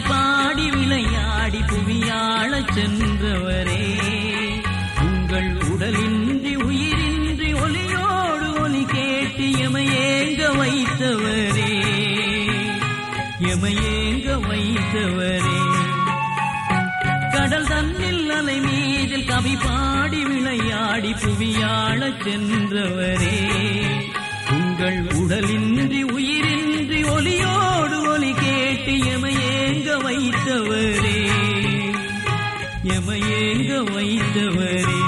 பாடி விளையாடி புவியாளச் சென்றவரே உங்கள் உடலின்றி உயிரின்றி ஒலியோடு ஒலி கேட்டு எமையேங்க வைத்தவரே எமையேங்க வைத்தவரே கடல் தன்னில் அலை மீதில் கவி பாடி விளையாடி புவியாளச் சென்றவரே உங்கள் உடலின்றி உயிரின்றி ஒலியோடு ஒலி கேட்டு எமையேங்க வைத்தவரே எமையேங்க வைத்தவரே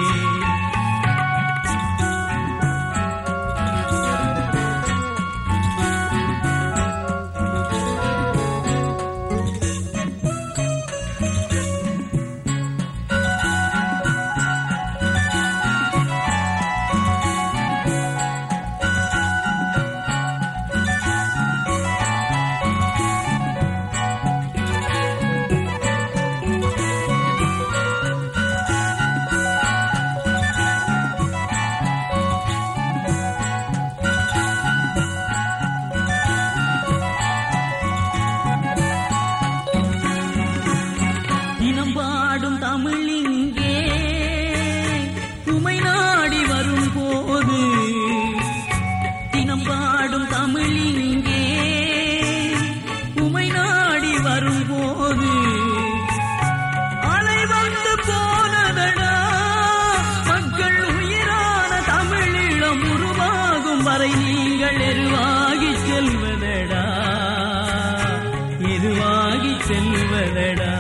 தினம் பாடும் தமிழ் இங்கே உமை நாடி வரும் போது தினம் பாடும் தமிழ் இங்கே உமை நாடி வரும் போது அலை வந்து போனதடா மக்கள் உயிரான தமிழீழம் உருவாகும் வரை நீங்கள் எருவாகி செல்வதடா எருவாகி செல்வதடா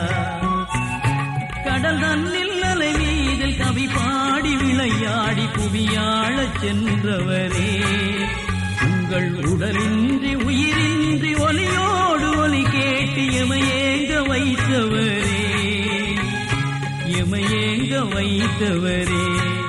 கடல் தன்னில் அலை மீதில் கவி பாடி விளையாடி புவியாளச் சென்றவரே உங்கள் உடலின்றி உயிரின்றி ஒலியோடு ஒலி கேட்டு எமையேங்க வைத்தவரே எமையேங்க வைத்தவரே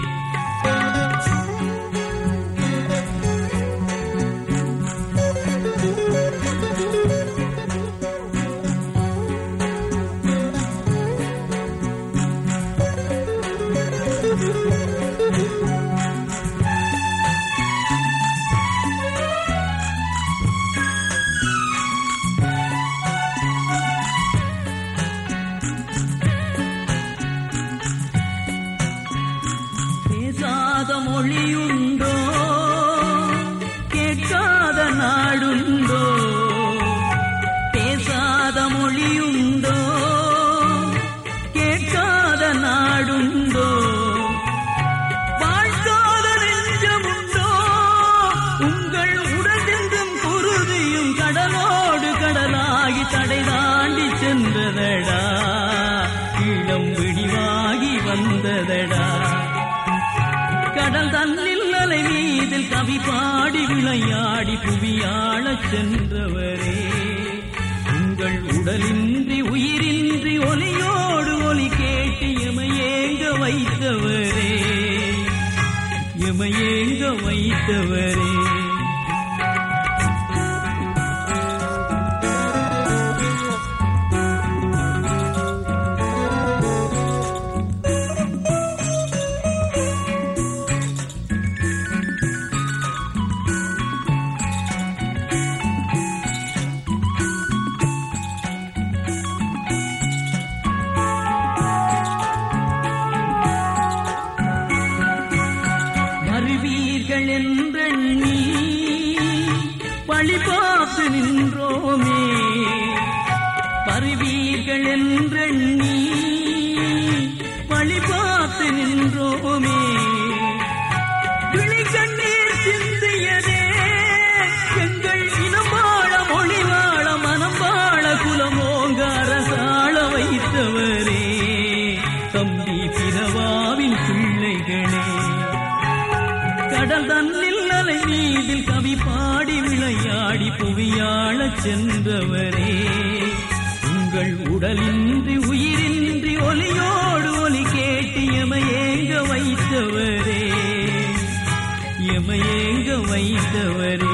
பேசாத மொழியுண்டோ கேட்காத நாடுண்டோ பேசாத மொழியுண்டோ கேட்காத நாடுண்டோ வாழ்க்காத நெஞ்சமுண்டோ உங்கள் உடலெங்கும் குருதியும் கடலோடு கடலாகி தடை தாண்டி சென்றதடா இளம் விடிவாகி வந்ததடா கடல் தன்னில் அலை மீதில் கவி பாடி விளையாடி புவியாளச் சென்றவரே உங்கள் உடலின்றி உயிரின்றி ஒலியோடு ஒலி கேட்டு எமையேங்க வைத்தவரே எமையேங்க வைத்தவரே வருவீர்கள் என்றெண்ணி பழி பார்த்து நின்றோமே வருவீர்கள் என்றெண்ணி பழி பார்த்து நின்றோமே விழி கண்ணீர் சிந்தியதே எங்கள் இனம் வாழ மொழி வாழ மனம் வாழ குலமோங்க அரசாள வைத்தவரே தம்பி பிறவாவின் பிள்ளைகளே கடல் தன்னில் அலை மீதில் கவி பாடி விளையாடி புவியாளச் சென்றவரே உங்கள் உடலின்றி உயிரின்றி ஒலியோடு ஒலி கேட்டு எமையேங்க வைத்தவரே எமையேங்க வைத்தவரே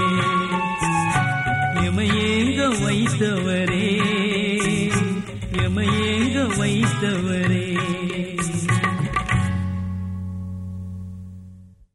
எமையேங்க வைத்தவரே எமையேங்க வைத்தவரே